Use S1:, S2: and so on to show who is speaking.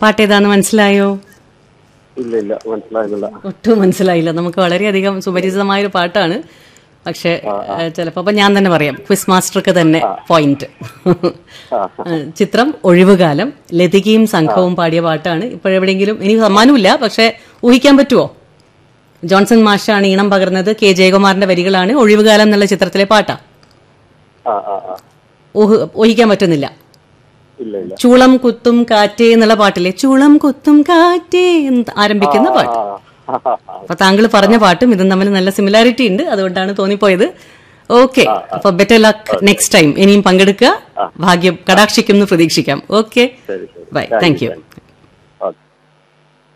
S1: പാട്ട് ഏതാന്ന് മനസ്സിലായോ
S2: ഇല്ല ഇല്ല മനസ്സിലാകുന്നില്ല
S1: ഒട്ടും മനസ്സിലായില്ല നമുക്ക് വളരെയധികം സുപരിചിതമായ ഒരു പാട്ടാണ് പക്ഷെ ചിലപ്പോ അപ്പൊ ഞാൻ തന്നെ പറയാം ക്വിസ് മാസ്റ്റർക്ക് തന്നെ പോയിന്റ് ചിത്രം ഒഴിവുകാലം ലതികയും സംഘവും പാടിയ പാട്ടാണ് ഇപ്പോഴെവിടെയെങ്കിലും ഇനി സമ്മാനമില്ല പക്ഷെ ഊഹിക്കാൻ പറ്റുമോ ജോൺസൺ മാഷാണ് ഈണം പകർന്നത് കെ ജയകുമാറിന്റെ വരികളാണ് ഒഴിവുകാലം എന്നുള്ള ചിത്രത്തിലെ പാട്ടാ
S2: ആ ആ ആ
S1: ഊഹ- ഊഹിക്കാൻ പറ്റുന്നില്ല
S2: ഇല്ല ഇല്ല
S1: ചൂളം കുത്തും കാറ്റേ എന്നുള്ള പാട്ടിലെ ചൂളം കുത്തും കാറ്റേ എന്ന് ആരംഭിക്കുന്ന പാട്ട്
S2: ആ ആ, ആ, ആ.
S1: അപ്പൊ താങ്കൾ പറഞ്ഞ പാട്ടും ഇതും തമ്മിൽ നല്ല സിമിലാരിറ്റി ഉണ്ട് അതുകൊണ്ടാണ് തോന്നിപ്പോയത് ഓക്കെ അപ്പൊ ബെറ്റർ ലക്ക് നെക്സ്റ്റ് ടൈം ഇനിയും പങ്കെടുക്കുക ഭാഗ്യം കടാക്ഷിക്കും എന്ന് പ്രതീക്ഷിക്കാം ഓക്കെ
S2: ശരി ശരി
S1: ബൈ താങ്ക് യു